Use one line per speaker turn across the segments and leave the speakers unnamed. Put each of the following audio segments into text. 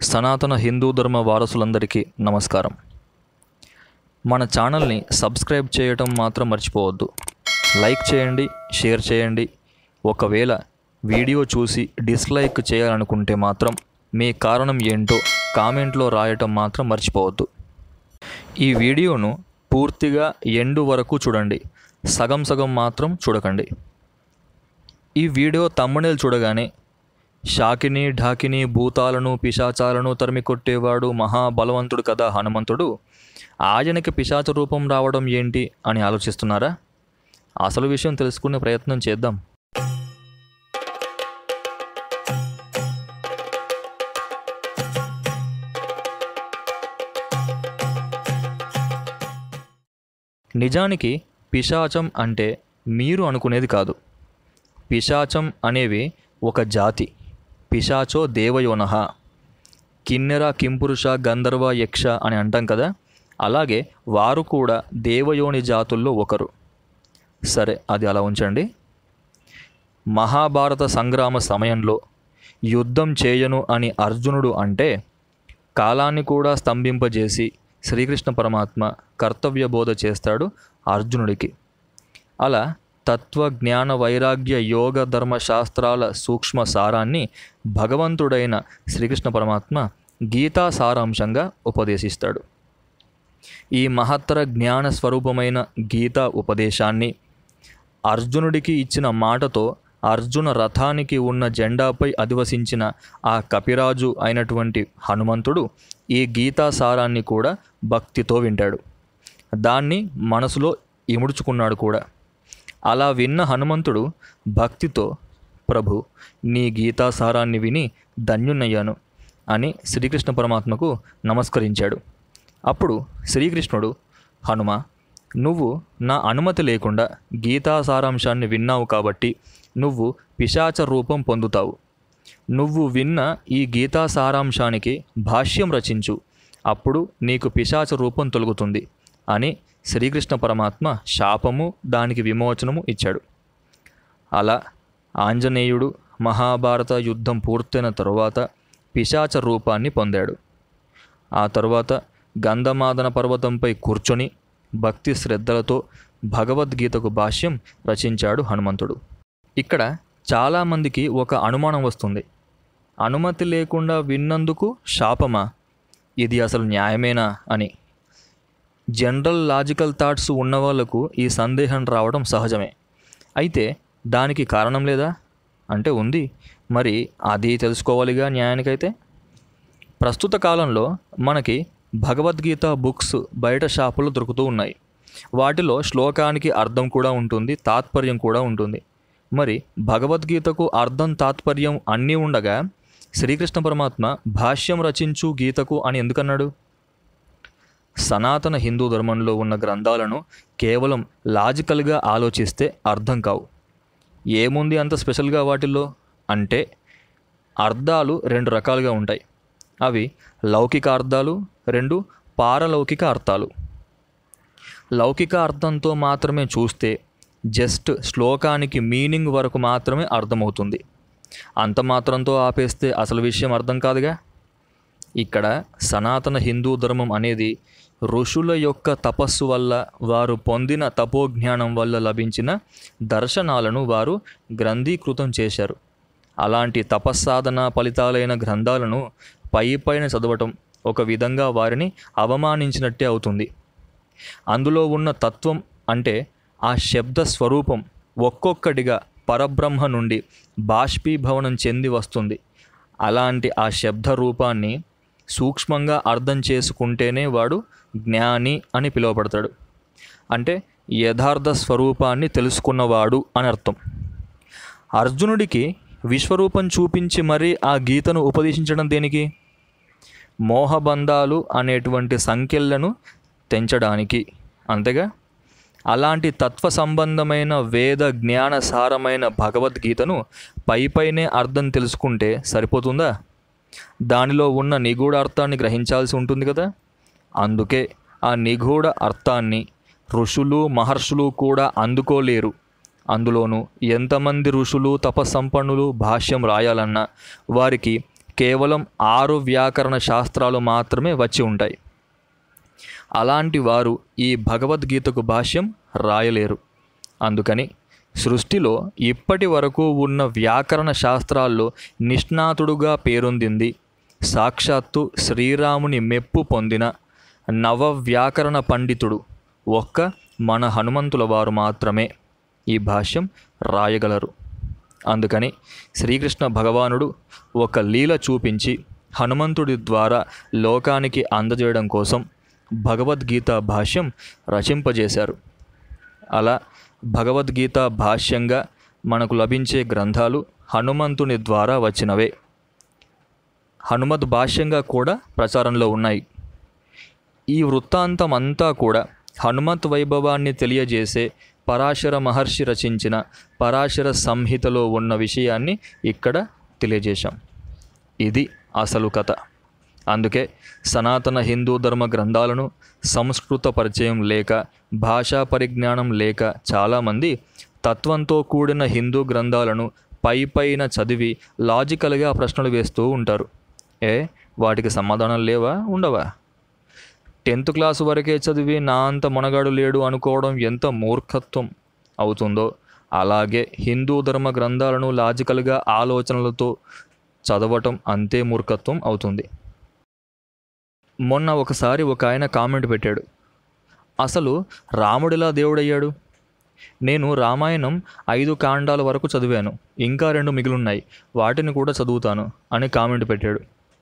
సనాతన హిందూ ధర్మ వారసులందరికీ నమస్కారం మన ఛానల్ని సబ్స్క్రైబ్ చేయటం మాత్రం మర్చిపోవద్దు లైక్ చేయండి షేర్ చేయండి ఒకవేళ వీడియో చూసి డిస్లైక్ చేయాలనుకుంటే మాత్రం మీ కారణం ఏంటో కామెంట్లో రాయటం మాత్రం మర్చిపోవద్దు ఈ వీడియోను పూర్తిగా ఎండు వరకు చూడండి సగం సగం మాత్రం చూడకండి ఈ వీడియో తమ్మునేలు చూడగానే షాకిని ఢాకిని భూతాలను పిశాచాలను తరిమి కొట్టేవాడు మహాబలవంతుడు కదా హనుమంతుడు ఆయనకి పిశాచ రూపం రావడం ఏంటి అని ఆలోచిస్తున్నారా అసలు విషయం తెలుసుకునే ప్రయత్నం చేద్దాం నిజానికి పిశాచం అంటే మీరు అనుకునేది కాదు పిశాచం అనేవి ఒక జాతి పిశాచో దేవయోనః కిన్నెర కింపురుష గంధర్వ యక్ష అని అంటాం కదా అలాగే వారు కూడా దేవయోని జాతుల్లో ఒకరు సరే అది అలా ఉంచండి మహాభారత సంగ్రామ సమయంలో యుద్ధం చేయను అని అర్జునుడు అంటే కాలాన్ని కూడా స్తంభింపజేసి శ్రీకృష్ణ పరమాత్మ కర్తవ్య బోధ చేస్తాడు అర్జునుడికి అలా తత్వ జ్ఞాన వైరాగ్య యోగ ధర్మ శాస్త్రాల సూక్ష్మ సారాన్ని భగవంతుడైన శ్రీకృష్ణ పరమాత్మ గీతా సారాంశంగా ఉపదేశిస్తాడు ఈ మహత్తర జ్ఞాన స్వరూపమైన గీతా ఉపదేశాన్ని అర్జునుడికి ఇచ్చిన మాటతో అర్జున రథానికి ఉన్న జెండాపై అధివసించిన ఆ కపిరాజు అయినటువంటి హనుమంతుడు ఈ గీతా సారాన్ని కూడా భక్తితో వింటాడు దాన్ని మనసులో ఇముడుచుకున్నాడు కూడా అలా విన్న హనుమంతుడు భక్తితో ప్రభు నీ గీతా సారాన్ని విని ధన్యున్నయ్యాను అని శ్రీకృష్ణ పరమాత్మకు నమస్కరించాడు అప్పుడు శ్రీకృష్ణుడు హనుమ నువ్వు నా అనుమతి లేకుండా గీతా సారాంశాన్ని విన్నావు కాబట్టి నువ్వు పిశాచ రూపం పొందుతావు నువ్వు విన్న ఈ గీతా సారాంశానికి భాష్యం రచించు అప్పుడు నీకు పిశాచ రూపం తొలుగుతుంది అని శ్రీకృష్ణ పరమాత్మ శాపము దానికి విమోచనము ఇచ్చాడు అలా ఆంజనేయుడు మహాభారత యుద్ధం పూర్తయిన తరువాత పిశాచ రూపాన్ని పొందాడు ఆ తరువాత గంధమాదన పర్వతంపై కూర్చొని భక్తి శ్రద్ధలతో భగవద్గీతకు భాష్యం రచించాడు హనుమంతుడు ఇక్కడ చాలామందికి ఒక అనుమానం వస్తుంది అనుమతి లేకుండా విన్నందుకు శాపమా ఇది అసలు న్యాయమేనా అని జనరల్ లాజికల్ థాట్స్ ఉన్న వాళ్ళకు ఈ సందేహం రావడం సహజమే అయితే దానికి కారణం లేదా అంటే ఉంది మరి అది తెలుసుకోవాలిగా న్యాయానికైతే ప్రస్తుత కాలంలో మనకి భగవద్గీత బుక్స్ బయట షాపులో దొరుకుతూ ఉన్నాయి వాటిలో శ్లోకానికి అర్థం కూడా ఉంటుంది తాత్పర్యం కూడా ఉంటుంది మరి భగవద్గీతకు అర్థం తాత్పర్యం అన్నీ ఉండగా శ్రీకృష్ణ పరమాత్మ భాష్యం రచించు గీతకు అని ఎందుకన్నాడు సనాతన హిందూ ధర్మంలో ఉన్న గ్రంథాలను కేవలం లాజికల్గా ఆలోచిస్తే అర్థం కావు ఏముంది అంత స్పెషల్గా వాటిల్లో అంటే అర్థాలు రెండు రకాలుగా ఉంటాయి అవి లౌకిక అర్థాలు రెండు పారలౌకిక అర్థాలు లౌకిక అర్థంతో మాత్రమే చూస్తే జస్ట్ శ్లోకానికి మీనింగ్ వరకు మాత్రమే అర్థమవుతుంది అంత మాత్రంతో ఆపేస్తే అసలు విషయం అర్థం కాదుగా ఇక్కడ సనాతన హిందూ ధర్మం అనేది ఋషుల యొక్క తపస్సు వల్ల వారు పొందిన తపోజ్ఞానం వల్ల లభించిన దర్శనాలను వారు గ్రంథీకృతం చేశారు అలాంటి తపస్సాధన ఫలితాలైన గ్రంథాలను పై పైన చదవటం ఒక విధంగా వారిని అవమానించినట్టే అవుతుంది అందులో ఉన్న తత్వం అంటే ఆ శబ్ద స్వరూపం ఒక్కొక్కటిగా పరబ్రహ్మ నుండి బాష్పీభవనం చెంది వస్తుంది అలాంటి ఆ శబ్ద రూపాన్ని సూక్ష్మంగా అర్థం చేసుకుంటేనే వాడు జ్ఞాని అని పిలువబడతాడు అంటే యథార్థ స్వరూపాన్ని తెలుసుకున్నవాడు అని అర్థం అర్జునుడికి విశ్వరూపం చూపించి మరీ ఆ గీతను ఉపదేశించడం దేనికి మోహబంధాలు అనేటువంటి సంఖ్యలను తెంచడానికి అంతేగా అలాంటి తత్వ సంబంధమైన వేద జ్ఞాన సారమైన భగవద్గీతను పైపైనే అర్థం తెలుసుకుంటే సరిపోతుందా దానిలో ఉన్న నిగూఢ అర్థాన్ని గ్రహించాల్సి ఉంటుంది కదా అందుకే ఆ నిగూఢ అర్థాన్ని ఋషులు మహర్షులు కూడా అందుకోలేరు అందులోనూ ఎంతమంది ఋషులు తపస్సంపన్నులు భాష్యం రాయాలన్నా వారికి కేవలం ఆరు వ్యాకరణ శాస్త్రాలు మాత్రమే వచ్చి ఉంటాయి అలాంటి వారు ఈ భగవద్గీతకు భాష్యం రాయలేరు అందుకని సృష్టిలో ఇప్పటి వరకు ఉన్న వ్యాకరణ శాస్త్రాల్లో నిష్ణాతుడుగా పేరొందింది సాక్షాత్తు శ్రీరాముని మెప్పు పొందిన నవ వ్యాకరణ పండితుడు ఒక్క మన హనుమంతుల వారు మాత్రమే ఈ భాష్యం రాయగలరు అందుకని శ్రీకృష్ణ భగవానుడు ఒక లీల చూపించి హనుమంతుడి ద్వారా లోకానికి అందజేయడం కోసం భగవద్గీత భాష్యం రచింపజేశారు అలా భగవద్గీత భాష్యంగా మనకు లభించే గ్రంథాలు హనుమంతుని ద్వారా వచ్చినవే హనుమద్ భాష్యంగా కూడా ప్రచారంలో ఉన్నాయి ఈ వృత్తాంతం అంతా కూడా హనుమత్ వైభవాన్ని తెలియజేసే పరాశర మహర్షి రచించిన పరాశర సంహితలో ఉన్న విషయాన్ని ఇక్కడ తెలియజేశాం ఇది అసలు కథ అందుకే సనాతన హిందూ ధర్మ గ్రంథాలను సంస్కృత పరిచయం లేక భాషా పరిజ్ఞానం లేక చాలామంది తత్వంతో కూడిన హిందూ గ్రంథాలను పై పైన చదివి లాజికల్గా ప్రశ్నలు వేస్తూ ఉంటారు ఏ వాటికి సమాధానం లేవా ఉండవా టెన్త్ క్లాస్ వరకే చదివి నా అంత మునగాడు లేడు అనుకోవడం ఎంత మూర్ఖత్వం అవుతుందో అలాగే హిందూ ధర్మ గ్రంథాలను లాజికల్గా ఆలోచనలతో చదవటం అంతే మూర్ఖత్వం అవుతుంది మొన్న ఒకసారి ఒక ఆయన కామెంట్ పెట్టాడు అసలు రాముడిలా దేవుడయ్యాడు నేను రామాయణం ఐదు కాండాల వరకు చదివాను ఇంకా రెండు మిగిలిన్నాయి వాటిని కూడా చదువుతాను అని కామెంట్ పెట్టాడు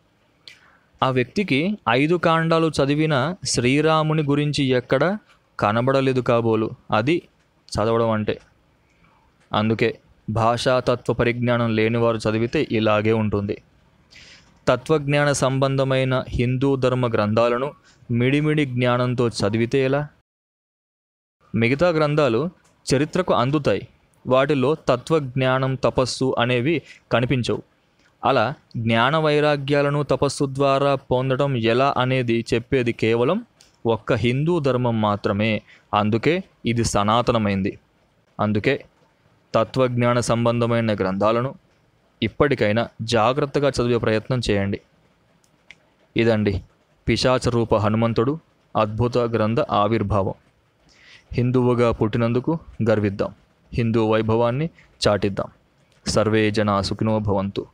ఆ వ్యక్తికి ఐదు కాండాలు చదివిన శ్రీరాముని గురించి ఎక్కడ కనబడలేదు కాబోలు అది చదవడం అంటే అందుకే భాషా తత్వ పరిజ్ఞానం లేనివారు చదివితే ఇలాగే ఉంటుంది తత్వజ్ఞాన సంబంధమైన హిందూ ధర్మ గ్రంథాలను మిడిమిడి జ్ఞానంతో చదివితే ఎలా మిగతా గ్రంథాలు చరిత్రకు అందుతాయి వాటిలో తత్వజ్ఞానం తపస్సు అనేవి కనిపించవు అలా జ్ఞాన వైరాగ్యాలను తపస్సు ద్వారా పొందడం ఎలా అనేది చెప్పేది కేవలం ఒక్క హిందూ ధర్మం మాత్రమే అందుకే ఇది సనాతనమైంది అందుకే తత్వజ్ఞాన సంబంధమైన గ్రంథాలను ఇప్పటికైనా జాగ్రత్తగా చదివే ప్రయత్నం చేయండి ఇదండి పిశాచ రూప హనుమంతుడు అద్భుత గ్రంథ ఆవిర్భావం హిందువుగా పుట్టినందుకు గర్విద్దాం హిందూ వైభవాన్ని చాటిద్దాం సర్వే జనా సుఖినో భవంతు